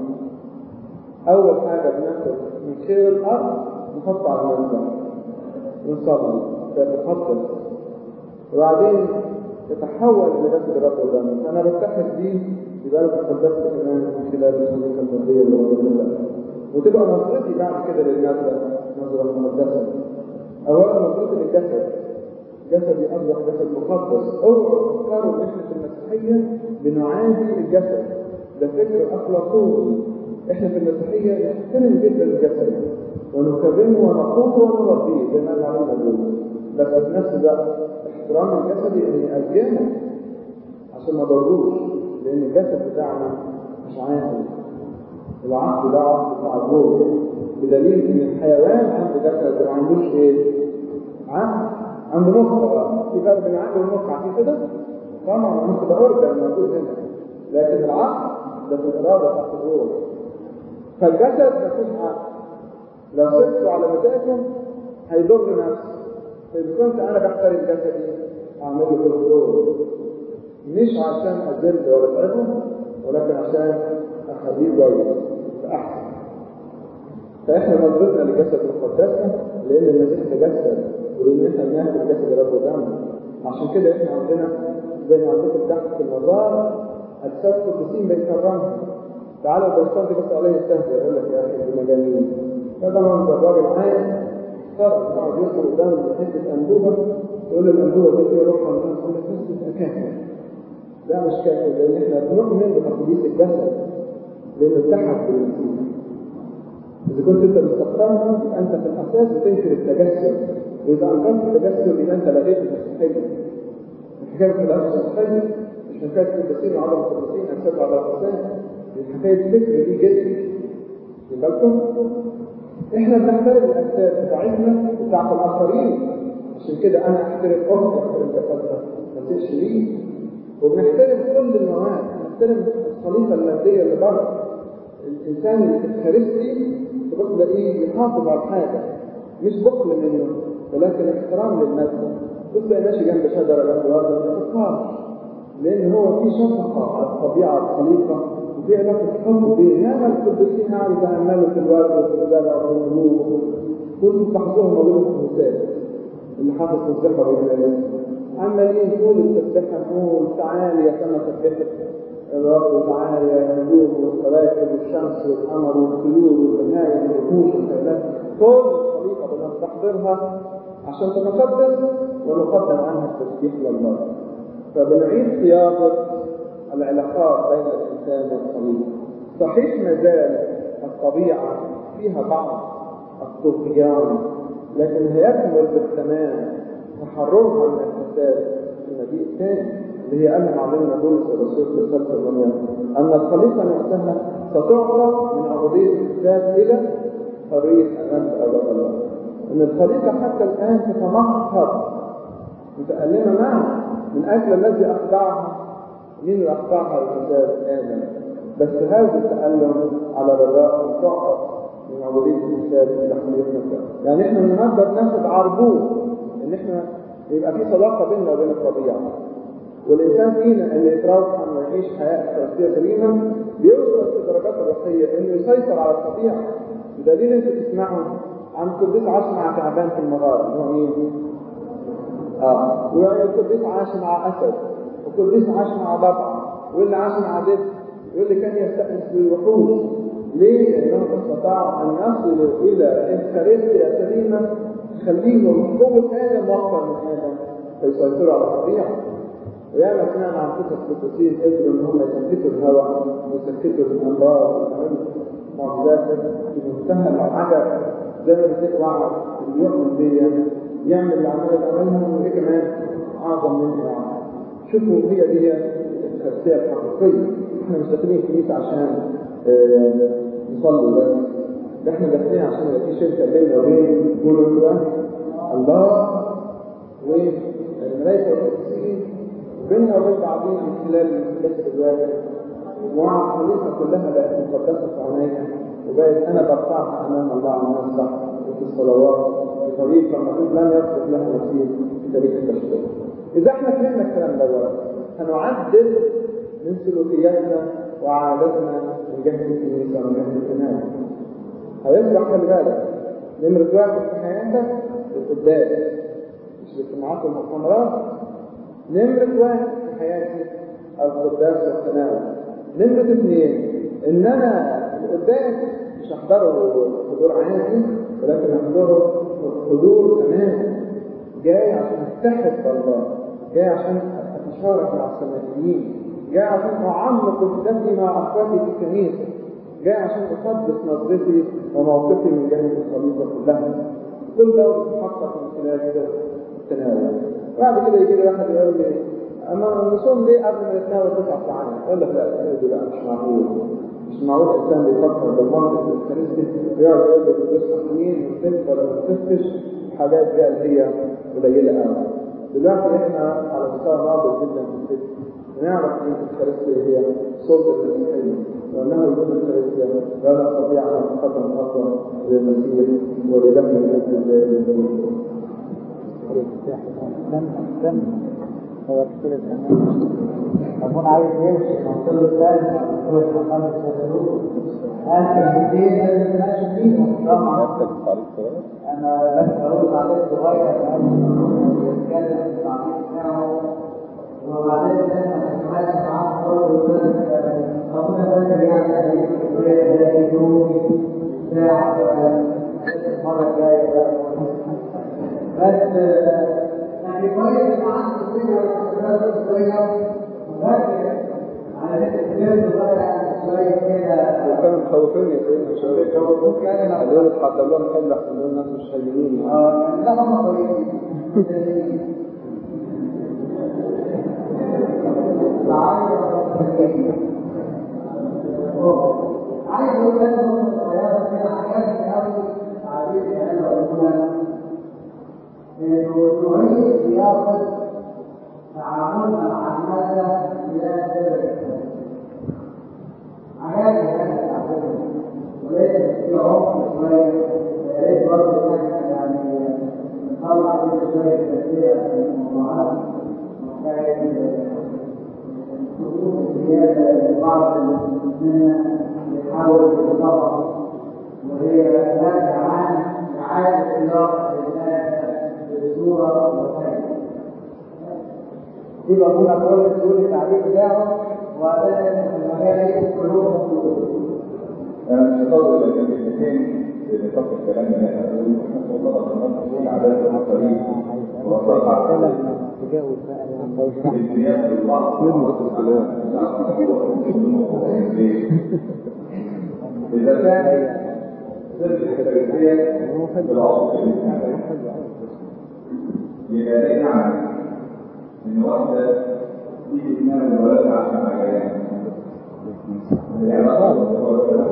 اول حاجه بناخد من خير الارض نحط على المنبر ونصلي فيتقدس وبعدين يتحول الى جسد الرب ودمه انا بتحد بيه يبقى انا بتقدس كمان من خلال الخليقه الماديه اللي موجوده وتبقى نظرتي بعد كده للماده نظره مقدسه اولا نظرتي للجسد جسدي اصبح جسد مقدس اوعوا تفكروا ان احنا في المسيحيه بنعادي الجسد ده فكر افلاطوني احنا في المسيحيه نحترم جدا الجسد ونكرمه ونقوته ونربيه زي ما قال علينا بيقول بس في نفس الوقت احترام الجسدي اني ارجمه عشان ما ضروش لان الجسد بتاعنا مش عاقل العقل ده عقل بتاع الروح بدليل ان الحيوان عنده جسد ما عندوش ايه؟ عقل عنده مخ في فرق بين العقل والمخ عارفين كده؟ طبعا المخ ده اورجن موجود هنا لكن العقل ده في الاراده بتاعت الروح فالجسد ما فيهوش عقل لو سبته على مزاجه هيضر نفسه فإذا كنت أنا بحترم جسدي أعمله بالحضور مش عشان أذل ولا أتعبه ولكن عشان أخليه كويس أحسن فإحنا نظرتنا لجسد مقدسة لأن المسيح تجسد ولان احنا بناخد جسد الرب ودمه عشان كده احنا عندنا زي ما عندكم تحت في المزار اجساد قديسين بنكرمها تعالوا البرستان دي بس عليه السهل يقول لك يا اخي دي مجانين هذا منظر راجل عايز فرق يقعد يصل قدام حته انبوبه يقول الانبوبه دي فيها روحها من يقول لك بس كافر ده مش كافر لان احنا بنؤمن بتقديس الجسد لانه اتحد بالمسيح إذا كنت أنت مستقرها يبقى أنت في الأساس بتنكر التجسد وإذا أنكرت التجسد يبقى أنت لغيت المسيحية الحكاية ما تبقاش مسيحية مش حكاية القديسين وعدم القديسين أجساد على الأجساد دي حكاية فكر دي جدا خد بالكم إحنا بنحترم الأجساد بتاعتنا وبتاعت الآخرين عشان كده أنا أحترم أختي أحترم جسدها ما تقش ليه وبنحترم كل المواد بنحترم الخليقة المادية اللي بره الإنسان الكارثي تبص تلاقيه يحافظ على حاجة مش بخل منه ولكن احترام للمادة بص تلاقي ماشي جنب شجرة جنب وردة ما تفكرش لأن هو في شفقة على الطبيعة الخليقة وفي علاقة حب بين ياما القديسين قاعدوا يتأملوا في الورد وفي الزرع وفي النجوم كنتوا تلاحظوهم موجودين في الكنيسات اللي حافظ تسبيحة ويقول عمالين طول التسبيحة نقول تعالي يا سما سبحت الرب تعالى يا نجوم والكواكب والشمس والقمر والطيور والبهائم والوحوش والحيوانات كل الخليقه بنستحضرها عشان تتقدس ونقدم عنها التسبيح لله فبنعيد صياغه العلاقات بين الانسان والخليقه صحيح ما زال الطبيعه فيها بعض الطغيان لكن هيكمل بالتمام تحررها من الفساد في المجيء الثاني اللي هي قالها معلمنا بولس الرسول في رسالة الرومية أن الخليقة نفسها ستعرف من عبودية الإنسان إلى حرية أمام أولاد الله. أن الخليقة حتى الآن تتمخض متألمة معه من أجل الذي أخدعها مين اللي أخدعها الإنسان آدم بس هذا التألم على الرجاء تعرف من عبودية الإنسان إلى حرية نفسها. يعني إحنا النهارده بناخد عربون إن إحنا يبقى في صداقة بيننا وبين الطبيعة. والإنسان فينا اللي يتروحن ويعيش حياة شخصية سليمة بيوصل في درجات الروحية إنه يسيطر على الطبيعة بدليل أنت تسمعوا عن قديس عاش مع تعبان في المغارة هو مين؟ آه والقديس عاش مع أسد والقديس عاش مع ضبع واللي عاش مع دب واللي كان يستأنس بالوحوش ليه؟ لأنهم استطاعوا أن يصلوا إلى إنكاريستيا سليمة تخليهم قوة آدم وأكثر من آدم فيسيطروا على الطبيعة وياما سمعنا عن قصص القديسين قدروا ان هم يسكتوا الهواء ويسكتوا الامراض ويعملوا معجزات في منتهى العجب زي ما بتلاقي واحد اللي يؤمن بيا يعمل العمل اللي عملها وهي كمان اعظم منه يعني شوفوا هي دي الخلفيه الحقيقيه احنا مش داخلين الكنيسه عشان اه نصلي بس ده احنا داخلين عشان يبقى في شركه بيننا وبين كل الله والملائكه والقديسين بيننا وبين بعضنا من خلال الجسد الواحد ومع الخليقه كلها بقت مقدسه في عينيا وبقت انا برفعها امام الله على المسرح وفي الصلوات بطريقه المفروض لم يسبق لها مثيل في تاريخ البشريه. اذا احنا فهمنا الكلام دوت هنعدل من سلوكياتنا وعاداتنا من جهه الكنيسه ومن جهه الكنائس. هيصبح خلي بالك نمرة واحد في حياتك القداس مش الاجتماعات والمؤتمرات نمرة واحد في حياتي القداس والتناول نمرة اثنين ان انا القداس مش هحضره حضور عادي ولكن هحضره حضور تمام جاي عشان اتحد بالله جاي عشان اتشارك مع السمائيين جاي عشان اعمق وحدتي مع اخواتي في الكنيسه جاي عشان اقدس نظرتي وموقفي من جهه الخليقه كلها كل ده بيتحقق من خلال التناول بعد كده يجي لي واحد يقول لي اما نصوم ليه قبل ما نتناول تسع ساعات؟ اقول لك لا دي لا مش معقول مش معقول الانسان بيفكر بالمنطق الكنيستي ويقعد يقول لك بتصحى مين وتكبر ولا ما تفتش حاجات دي اللي هي قليله قوي دلوقتي احنا على مستوى ناضج جدا في الفكر ونعرف ان الكنيستي هي سلطه المسيحيه وانه وجود الكنيستي لا نستطيع ان نتقدم خطوه للمسيح ولله من اجل هو كتير الأمان أكون عايز يمشي منطقة الثاني منطقة المقام السلوك لكن كتير لازم نمشي فيهم طبعا نفسك الطريق كده أنا لما بس اقول بعدين صغير يتكلم في العقيد بتاعه وبعدين لما اتكلم معاه برضه ربنا فاكر يعني هيجي يومي ساعة المرة الجاية بس يعني كويس ان عنده فكرة شوية وفاكر على فكرة صغير شوية كده وكانوا مخوفين يا سيدنا شوية خوفوك يعني قالوا لي حتى لهم حل احسن دول الناس مش هينين يعني اه لا هم كويسين عايز اقول لك صغيره كده حاجات قوي عايزين انا اقولها انه نوعيه رياضه تعاملنا مع الماده لا تدرك حاجات كانت تعملها وليس في عمق شويه يا ريت برضه يعني نطلع كل شويه تفسير في الموضوعات وكان خصوص الزياده لبعض منا يحاول يطبق وهي راجعه عن اعاده سياق الناس بصوره وثانيه دي بقول اقول تقول التعريف بتاعه وبدأ المجال كلهم انا مش هطول لكن كلمتين في نطاق الكلام اللي احنا بنقوله احنا في نقطه النص العادات والتقاليد وصفحه تجاوز بقى يعني البنيان للبعض يدمر الكلام اذا كان سر التربيه بالعمق الاجتماعي يبقى نعم ان واحده تيجي تنام الولد عشان عيان العلاقه والتواصل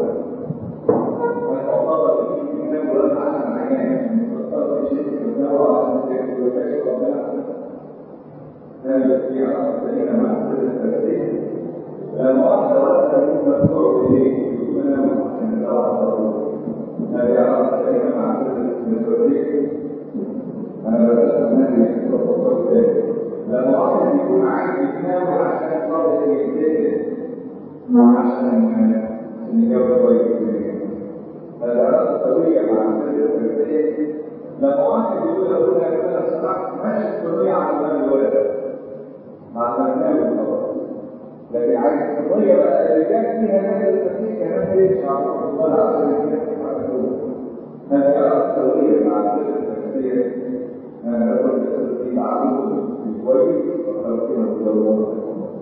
ويعتبر في كتاب ولاد عشان عيان مختار في شيء يتنوع عشان تكتب وتكتب ربنا هذا في علاقه سليمه مع سر التربيه لما واحده واحده يكون مدفوع اليه يكون انا عشان الدواء هذه علاقه سليمه مع سر التربيه انا بدات نادي لما واحد يكون عايز يتناول عشان خاطر يتذكر عشان نجاوب كويس هذا علاقه قويه مع سر التربيه لما واحد يقول ابونا كده الصراحه ماشي التربيه على مال الولد مع المنام خلاص لكن عايز التربيه بقى اللي كان فيها نادي التربيه كمان ليش ولا عشان هذه علاقه قويه مع سر التربيه انا بقول في تعامل كويس وخلق فيها الضروره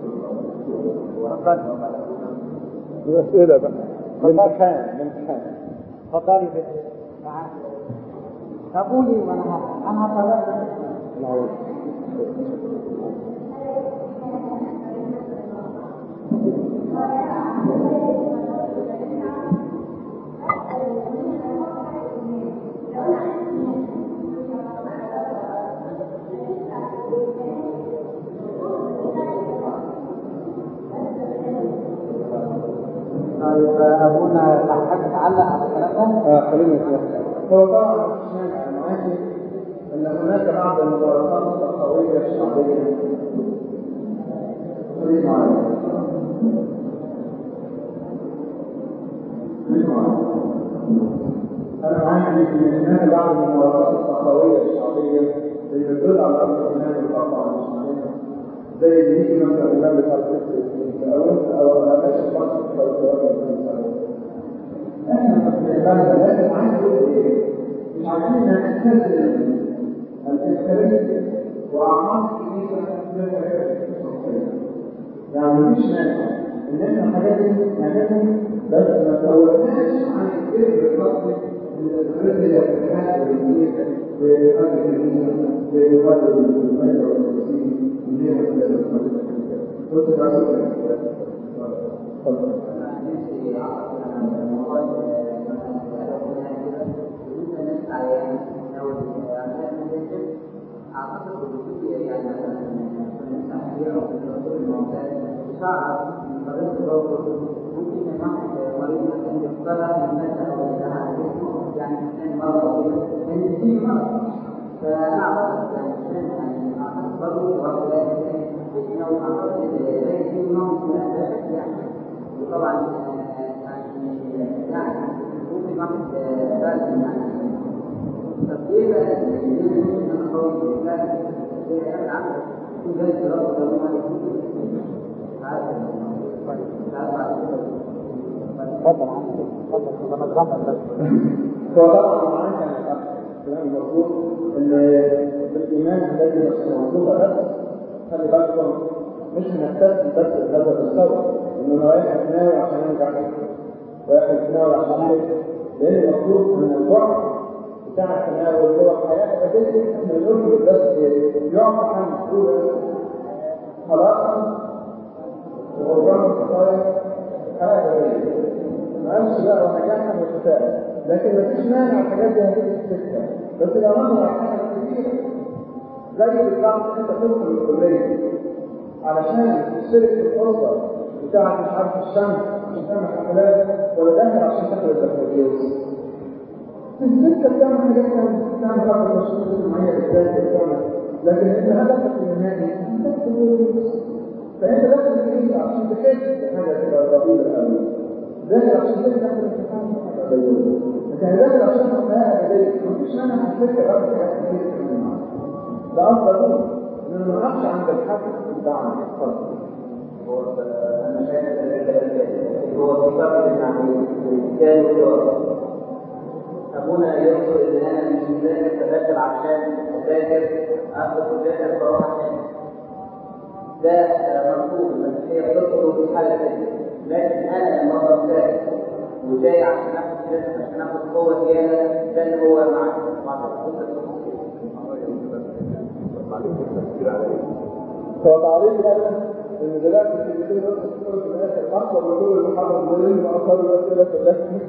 الأسئلة بقى الامتحان الامتحان اتفضلي بنتي تعالي طب قولي وانا ه- انا هفرق معقول طيب ابونا تحب تعلق على الكلام ده؟ اه خلينا نتنفس هو طبعا مفيش مانع معاكي ان هناك بعض الممارسات التقويه الشعبيه خليك معايا خليك معايا انا معايا ان هناك بعض الممارسات التقويه الشعبيه اللي بتدل على ان الامام القطع عن الشعبيه زي اللي يجي مثلا الامام بتاع الفكر او انت او ما بقاش الشخص او الكلام احنا في العباده لازم عايز يقول ايه؟ مش عايزين نستسلم الاسكالية واعماق الكنيسه للحاجات الشخصيه. يعني مفيش مانع ان احنا الحاجات دي نعملها بس ما توقفناش عن الفكر الرسمي الذي يتحدث بالكنيسه بقدر الكنيسه بقدر الملك والمسيح اللي هي مثل قلت الرسول تفضل نفسي اعرف عن موضوع الناس على او اعتقد وجود يعني مثلا التحذير او الرسول المعتاد شعر من طريقه الرسول ممكن ان واحد مريض مثلا يختار من مثلا او يدعى على جسمه يعني مثلا مرض او كده لان في مرض فانا اعتقد يعني يعني اعتقد برضه واحد لازم اعتقد زي في نوع من الاسباب يعني وطبعا يعني يعني ممكن واحد فعلا يعني طب ايه بقى اللي انا قوي لا ايه انا عندك في زي الدراسه ده ما مش عارف مش عارف اتفضل عنك اتفضل انا نظمت بس هو طبعا معاك يعني كلام المفروض ان بالايمان الذي مش موجود بس خلي بالكم مش هنكتفي بس بهذا المستوى انه واحد ناوي عشان ينجح واحد ناوي عشان ينجح لان المفروض ان البعد بتاع التناول هو حياه ابديه احنا نقول بس يعطى عن مسؤول خلاصا وغفران الخطايا حياه ابديه ما قالش بقى ونجاحا وشفاء لكن مفيش مانع الحاجات دي هتيجي في السكه بس لو نظر على حاجه كبيره زي بالظبط انت تدخل الكليه علشان تشترك في الاسره بتاعت مش عارف الشمس عشان تعمل حفلات ولا داخل عشان تاخد البكالوريوس في السكه بتعمل حاجات تانية بتعمل خطوه تشخيص اجتماعيه بالذات بتعمل لكن انت هدفك النهائي انت البكالوريوس فانت لازم تعيش عشان تحس بحاجه كده الرضيع الاول داخل عشان تفتح الامتحان لكن داخل عشان الحياه ابديه مفيش مانع في الفكره بقى حاجات كتير كمان معاك ده افضل ان ما نقفش عند الحد بتاعنا اتفضل انا شايف ان هو في فرق بين يعني الانسان والدراسه ابونا يقصد ان انا مش مذاكر فداخل عشان اذاكر اخد اذاكر فاروح عشان ده مرفوض بس هي بتدخل في حاله ثانيه لكن انا لما ابقى مذاكر وجاي عشان اخد كريدت عشان اخد قوه زياده ده اللي هو مع مع هو تعليق قال ان دلوقتي الكلمتين دول بتدخل في الاخر اكبر من كل المحاضره اللي واثار الاسئله كلها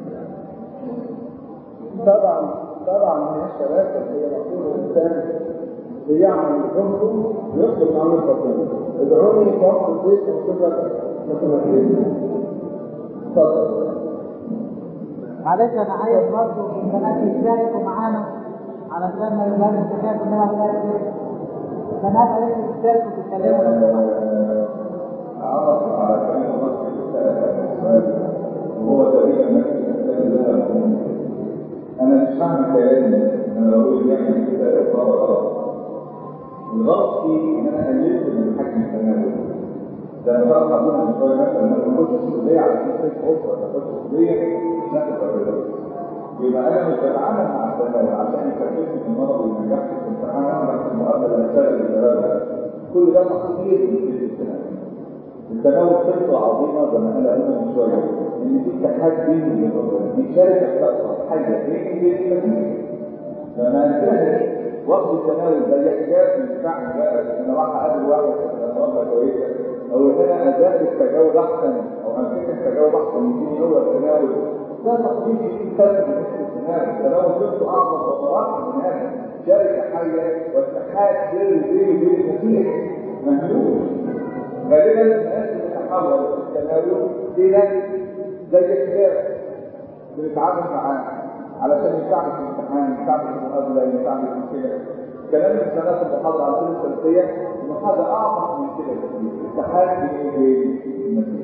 طبعا طبعا هي الشباب هي المفروض الانسان بيعمل جهده ويطلب من عمل ربنا ادعوني في وقت البيت وكبر متمكن اتفضل معلش انا عايز برضه البنات يشاركوا معانا علشان ما يبقاش الحكايه كلها بتاعت البنات عايز يشاركوا تتكلموا لو سمحتوا. عرف على كلام الله وهو تقريبا نفس الكلام اللي انا بقوله. انا مش فاهم كلامي انا بقول يعني كده غلط غلط الغلط فيه ان انا قللت من حجم التناول ده انا شرح ابونا من شويه مثلا ان انا بخش السعوديه على اساس اسره بخش السعوديه ناخد الرياضه يبقى انا مش بتعامل مع التناول عشان يكفيني في المرض وينجحني في الامتحان وانا في المقابله اللي اشتغل الثلاثه كل ده تقصير من التناول التناول قصه عظيمه زي ما قال ابونا من شويه ان في اتحاد بيني وبين ربنا دي شركه بتحصل حاجه بيني وبين المسيح فما انتهي وقت التناول زي حكايه ينفعني بقى ان انا راح اقابل واحد مرة كويسه او ان انا اذاكر تجاوز احسن او امسك تجاوز احسن يديني هو التناول ده تقديم في فرق بين التناول التناول كنت اعظم فترات من هذا شركه حيه واتحاد سري بيني وبين المسيح مهلوش غالبا الناس بتتحول في التناول الى زي حكايه بنتعامل معاه علشان يساعدك في الامتحان يساعدك في المقابله يساعدك في كده كلام السنوات المحاضره عن كل التربيه انه هذا اعمق من كده بكثير الاتحاد بين وبين المسيح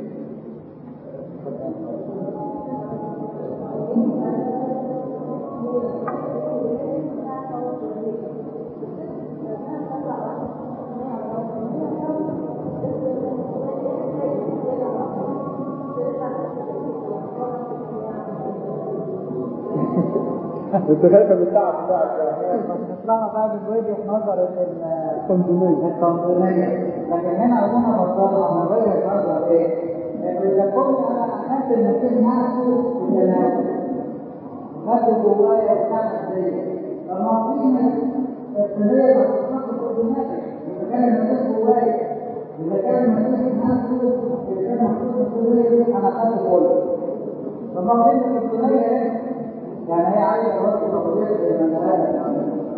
انت خايفه من التعب بتاعك نطلعها بقى من وجهه نظر ال- التنظيميه التنظيميه لكن هنا عندنا بطلها من وجهه نظر ايه؟ انه اذا كنت انا اخذت المسيح نفسه في التناول خدت جوايا الخمس دي طب ما في ناس الصينيه ما بتتحط اوتوماتيك اذا كان المسيح جوايا اذا كان المسيح نفسه اذا كان محطوط في الصينيه دي انا خدت كله طب ما في الصينيه ايه؟ يعني هي عايزه برضه تطبيق المنهج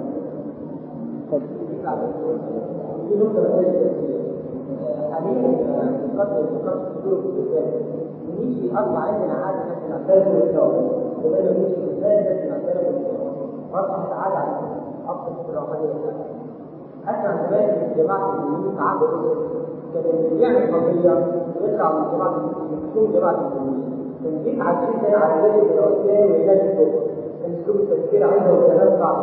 في نقطة مهمة حاليا قد قد تدور في الكتاب ونيجي أصبح عندنا عادة إحنا نعترف بالإسلام وبقينا نيجي في الثاني بس نعترف بالإسلام أصبحت عادة أكثر في الروحانية حتى عن زمان في جماعة المسلمين في عهد الرسل كان اللي يعمل قضية ويطلع من جماعة المسلمين يكون جماعة المسلمين كان جيت عايشين زي عادية الأوثان وينادي الكفر اسلوب التفكير عنده والكلام صعب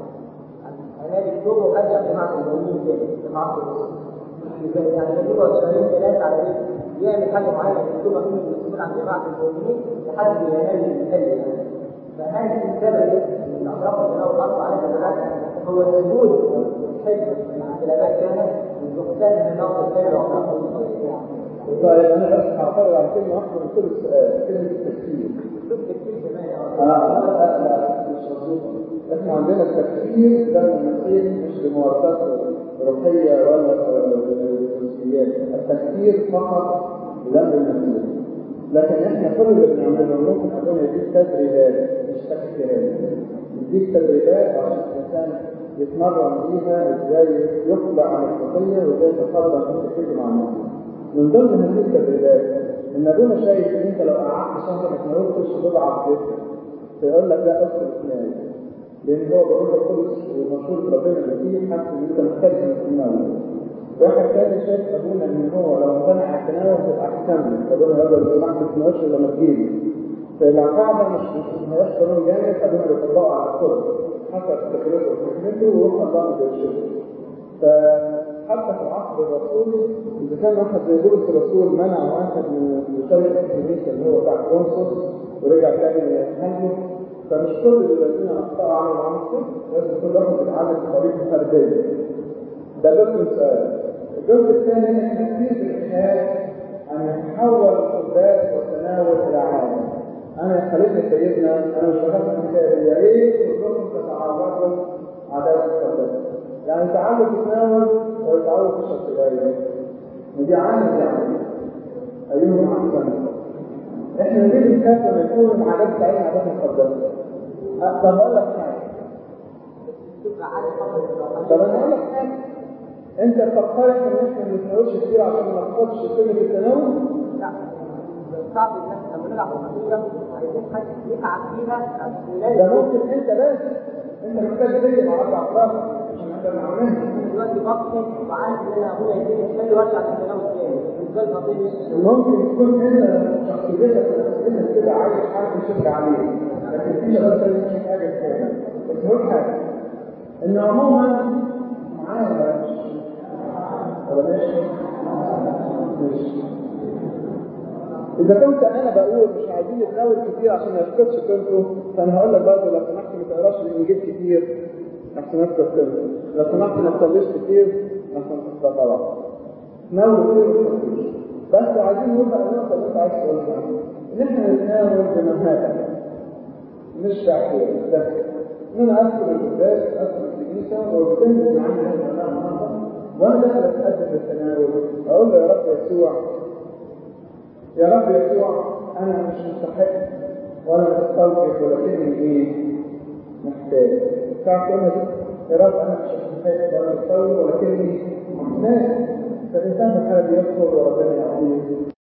عناد الدور وخد جماعه المؤمنين كده جماعه المسلمين يعني يجيبوا شهرين ثلاثه على ايه يعمل حاجه معينه يكتبها من المسؤول عن جماعه المؤمنين لحد ما ينال المثال يعني فهذه السبب من اطراف الجنوب الارض على الجماعات هو السجود الحزب عند الاباء كان من نقصان من نقص الخير واطراف طيب انا بس هعترض على كلمه واحده من كل السؤال كلمه التفسير اسلوب تفكير كمان اه لا لا مش مظبوطه احنا عندنا التفسير ده من المسيح مش بممارسات روحيه ولا جنسيات التفسير فقط لم المسيح لكن احنا كل اللي بنعمله ممكن ابونا يديك تدريبات مش تفسيرات يديك تدريبات عشان الانسان يتمرن بيها ازاي يخلع عن الخطيه وازاي يتقدم في فكرته مع المسيح من ضمن هذه التدريبات ان ابونا شايف ان انت لو قعدت شهر ما تناولتش بضعه جدا فيقول لك لا ادخل اثنين لان هو بيقول القدس ومشهور ربنا المسيح حاسس ان انت محتاج انك تناول واحد تاني شايف ابونا ان هو لو امتنع عن التناول تبقى احسن له فابونا يقول له لو سمحت ما تتناولش لما تجيلي فالقاعده مش مش ما هياش قانون جامد ابونا بيطبقه على الكل حسب تكلفته وحكمته وروح الله بيرشده فحتى في العصر الرسولي اذا كان واحد زي بولس الرسول منع واحد من شركه الكنيسه اللي هو بتاع كونسوس ورجع تاني يحمله فمش كل الذين اخطاوا على العنصر لازم كل واحد يتعلم بطريقه فرديه ده جزء السؤال الجزء الثاني احنا كتير في الحياه ان نحول القداس والتناول الى عاده انا خليتني سيدنا انا مش بحب الحكايه دي يا ريت كلكم تتعرضوا عادات القداس يعني تعالوا تتناول وتعالوا تشرب سجاير ودي عامل يعني ايهم احسن احنا ليه بنخاف لما يكون العادات بتاعتنا عادات مقدسه طب اقول لك حاجه طب انا اقول لك حاجه انت تقترح ان احنا ما نتناولش كتير عشان ما ناخدش سنه التناول لا صعب ان احنا لما نلعب الحقيقه عايزين حد يتعب فيها ده ممكن انت بس انت محتاج تيجي مع اربع افراد عشان نقدر نعملها دلوقتي بقسم وعارف ان انا ابويا يديني الشاي وارجع للتناول تاني بالنسبه لي قضيه مش ممكن تكون انت شخصيتك ونفسيتك كده عايز حد يشجع عليه لكن في شباب تاني مش حاجه كده بس هقول حاجه ان عموما معايا ولا مش ولا ماشي ماشي إذا كنت أنا بقول مش عايزين نتناول كتير عشان ما يفقدش قيمته فأنا هقول لك برضه لو سمحت ما تقراش الإنجيل كتير عشان يفقد قيمته لو سمحت ما تصليش كتير عشان تفقد طبعا تناول كتير ما تصليش بس عايزين نقول بقى النقطة اللي أنت عايز تقولها إن إحنا نتناول بمهابة مش تعكير بس إن أنا أدخل القداس أدخل الكنيسة وبتنزل معانا هذا النهارده وأنا داخل أتقدم للتناول أقول له يا رب يسوع يا رب يسوع انا مش مستحق ولا مستوقف ولكني ايه محتاج تعرف تقولها دي يا رب انا مش مستحق ولا مستوقف ولكني محتاج فالانسان في الحاله دي يدخل وربنا يعطيه